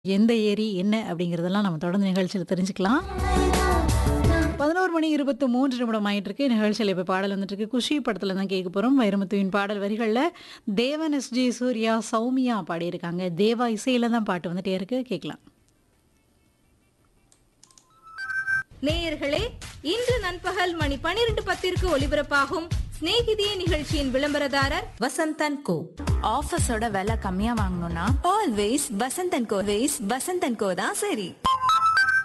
எந்த ஏரி என்ன அப்படிங்கிறதெல்லாம் நம்ம தொடர்ந்து நிகழ்ச்சியில் தெரிஞ்சுக்கலாம் பதினோரு மணி இருபத்தி மூன்று நிமிடம் ஆயிட்டு இருக்கு நிகழ்ச்சியில் இப்போ பாடல் வந்துட்டு இருக்கு குஷி படத்தில் தான் கேட்க போகிறோம் வைரமுத்துவின் பாடல் வரிகளில் தேவன் எஸ் ஜி சூர்யா சௌமியா பாடியிருக்காங்க தேவா இசையில தான் பாட்டு வந்துட்டே இருக்கு கேட்கலாம் நேயர்களே இன்று நண்பகல் மணி பனிரெண்டு பத்திற்கு ஒலிபரப்பாகும் சிநேகிதியே நிகழ்ச்சியின் விளம்பரதாரர் வசந்தன் கோ ஆஃபீஸோட விலை கம்மியா வாங்கணும்னா ஆல்வேஸ் வசந்தன் கோ வேஸ் வசந்தன் கோ தான் சரி